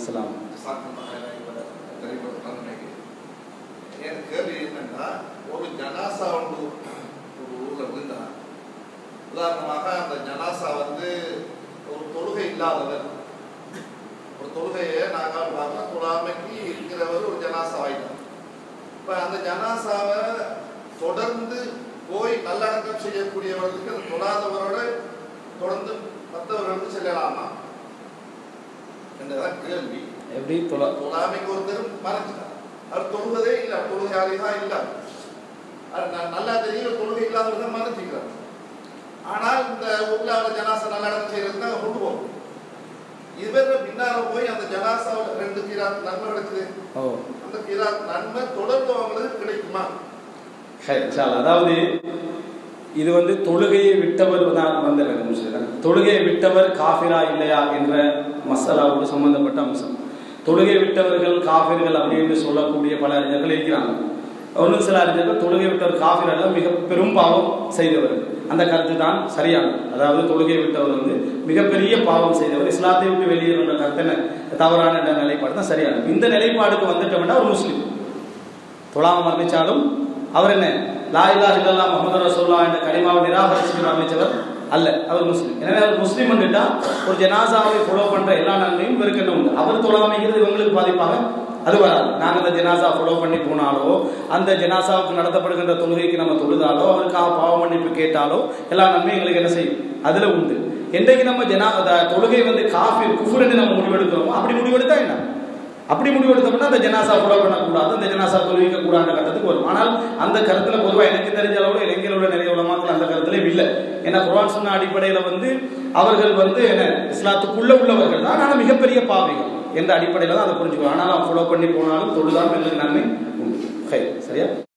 அஸ்ஸலாம் என் கேள்வி என்னன்னா ஒரு ஜனாசா ஒன்று ஒரு ஊர்ல விழுந்தா உதாரணமாக அந்த ஜனாசா வந்து ஒரு தொழுகை இல்லாதவர் ஒரு தொழுகையை நாங்கள் பார்க்க தொழாமைக்கு இருக்கிறவர் ஒரு ஜனாசா ஆயிட்டார் இப்ப அந்த ஜனாசாவை தொடர்ந்து போய் நல்லடக்கம் செய்யக்கூடியவர்களுக்கு அந்த தொழாதவரோட தொடர்ந்து மற்றவர்களுக்கு செல்லலாமா என்றதான் கேள்வி எப்படி தொலை தொழாமைக்கு ஒருத்தர் மறைஞ்சிட்டார் அவர் தொழுவதே இல்லை தொழுகையாளிகா இல்ல அவர் ந- நல்லா தெரியும் தொழுகை இல்லாதவர் தான் மறைச்சிக்கிறார் ஆனால் இந்த ஊர்ல அவர் ஜனாசா நல்லடக்கம் செய்யறதுக்கு அங்க கொண்டு போகும் இவர் பின்னால போய் அந்த ஜனாசாவில் ரெண்டு கீராத் நன்மை கிடைக்குது ஓ அந்த கீராத் நன்மை தொடர்ந்து அவங்களுக்கு கிடைக்குமா சரி, இன்ஷா அல்லாஹ். அதாவது இது வந்து தொழுகையை விட்டவர் தான் வந்துடுறாங்க முஸ்லிம் தொழுகையை விட்டவர் காஃபிரா இல்லையா என்ற மசாலாவோடு சம்பந்தப்பட்ட அம்சம் தொழுகை விட்டவர்கள் காஃபிர்கள் அப்படின்னு சொல்லக்கூடிய பல அறிஞர்கள் இருக்கிறாங்க ஒன்றும் சில அறிஞர்கள் தொழுகை விட்டவர் காஃபிர் அல்ல மிக பெரும் பாவம் செய்தவர் அந்த கருத்து தான் சரியானது அதாவது தொழுகை விட்டவர் வந்து மிகப்பெரிய பாவம் செய்தவர் இஸ்லாத்தை விட்டு வெளியேறுன்ற கருத்து என்ன தவறான என்ற நிலைப்பாடு தான் சரியானது இந்த நிலைப்பாடுக்கு வந்துட்டோம்னா ஒரு முஸ்லீம் தொழாம மரணிச்சாலும் அவர் என்ன லா இலாஹ இல்லல்லாஹ் முஹம்மது ரசூலுல்லாஹ் என்ற கலிமாவை நிராகரிச்சு மரணிச்சவர் அல்ல அவர் முஸ்லீம் எனவே அவர் முஸ்லீம் வந்துட்டா ஒரு ஜனாசாவை ஃபாலோ பண்ற எல்லா நன்மையும் இவருக்கு என்ன உண்டு அவர் தொழாமைங்கிறது இவங்களுக்கு பாதிப்பாக அது வராது நாங்கள் அந்த ஜனாசா ஃபாலோ பண்ணி போனாலோ அந்த ஜனாசாவுக்கு நடத்தப்படுகின்ற தொழுகைக்கு நம்ம தொழுதாலோ அவருக்காக பாவ மன்னிப்பு கேட்டாலோ எல்லா நன்மையும் எங்களுக்கு என்ன செய்யும் அதுல உண்டு என்றைக்கு நம்ம ஜனா அந்த தொழுகை வந்து காஃபி குஃபுர்னு நம்ம முடிவெடுக்கிறோமோ அப்படி முடிவெடுத்தா என்ன அப்படி முடிவெடுத்தோம்னா அந்த ஜனாசா ஃபாலோ பண்ணக்கூடாது அந்த ஜனாசா தொழுவிக்க கூடாத கட்டத்துக்கு வரும் ஆனால் அந்த கருத்துல பொதுவாக எனக்கு தெரிஞ்ச அளவுல இளைஞரோட நிறைய உலமாக்கள் அந்த கருத்துல இல்லை ஏன்னா குர்ஆன் சொன்ன அடிப்படையில வந்து அவர்கள் வந்து என்ன இஸ்லாத்துக்குள்ள உள்ளவர்கள் தான் ஆனால் மிகப்பெரிய பாவிகள் என்ற அடிப்படையில தான் அதை புரிஞ்சுக்கணும் ஆனால் ஃபாலோ பண்ணி போனாலும் தொழுதான் எங்களுக்கு நன்மை உண்டு ஹை, சரியா